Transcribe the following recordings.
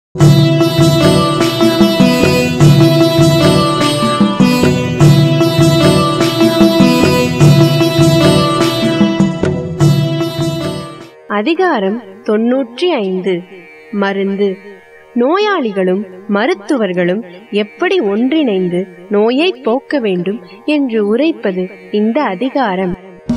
அதிகாரம் தொன்னூற்றி ஐந்து மருந்து நோயாளிகளும் மருத்துவர்களும் எப்படி ஒன்றிணைந்து நோயை போக்க வேண்டும் என்று உரைப்பது இந்த அதிகாரம்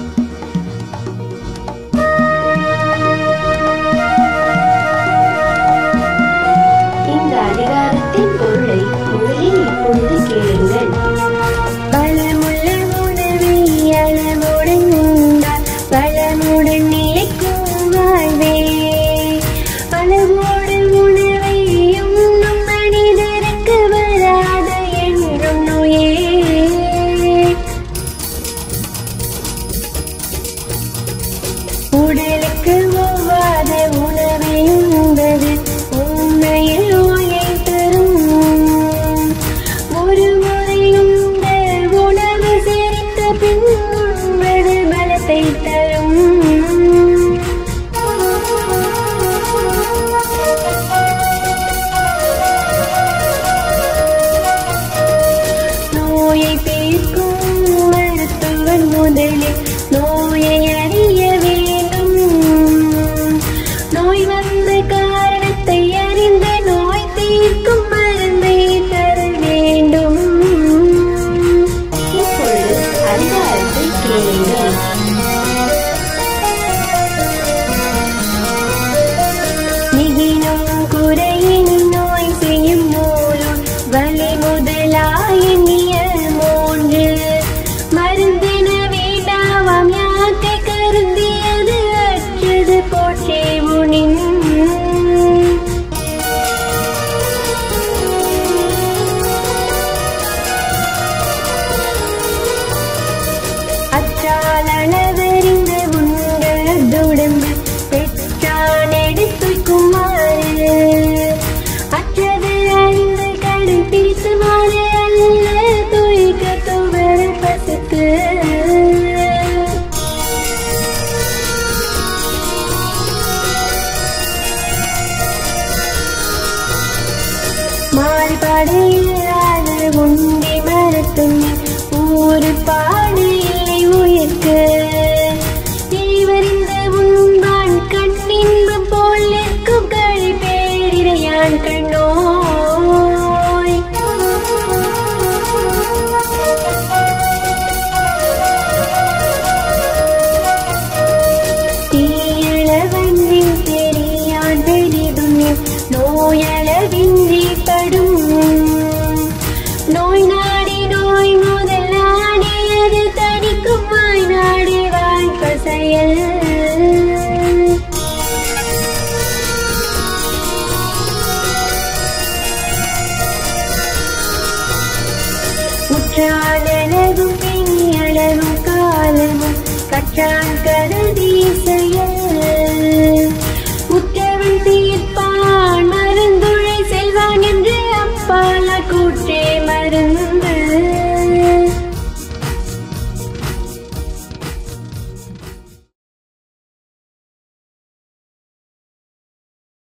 இந்த அதிகாரத்தின் பொருளை முதலில் இப்பொழுது கேளுங்கள் பலமுள்ள உணவை அளவுடன் உண்டால் பலமுடன் நிலைக்கும் வாழ்வே அளவோடு உணவை உண்ணும் மனிதருக்கு வராத என்றும் நோயே உடலுக்கு ஒவ்வாத உணவை உண்பது உண்மையில் நோயை தரும் ஒரு முறை உண்ட உணவு செரித்த பின் உண்பது பலத்தை தரும் நோயை தீர்க்கும் மருத்துவர் முதலில் நோயை அறிய வேண்டும் நோய் வந்த காரணத்தை அறிந்து நோய் தீர்க்கும் மருந்தை தர வேண்டும் இப்பொழுது அதிகாரத்தை கேளுங்கள் மிகினும் குறையினும் நோய் செய்யும் மூலம் வலி முதலாயினிய மூன்று மருந்தின வேண்டாவாம் யாக்கை கருந்தியது அற்றது போற்றே உனின் அற்றால் அளவறிந்து உண்டதுடம்பு பெற்றான் எடுத்துக்குமாறு அற்றது அறிந்து கடை பிரித்துமாறு அல்ல துய்க்க துவர பசுக்கு மாறுபாடையில்லாத உண்டி மரத்தும் ஊறு பாடு இல்லை உயிர்க்கு இவரிந்த உண்பான் கண்ணின்பம் போல் நிற்கும் கழி பேரிரையான் கண்ணோய் தீயளவன்றின் தெரியான் பெரிதும் நோயளவின்றி படும் நோய் நாடி நோய் முதல் நாடி அது தணிக்கும் வாய் நாடி வாய்ப்ப செயல் உற்றானளவும் பிணியளவும் காலமும் கற்றான்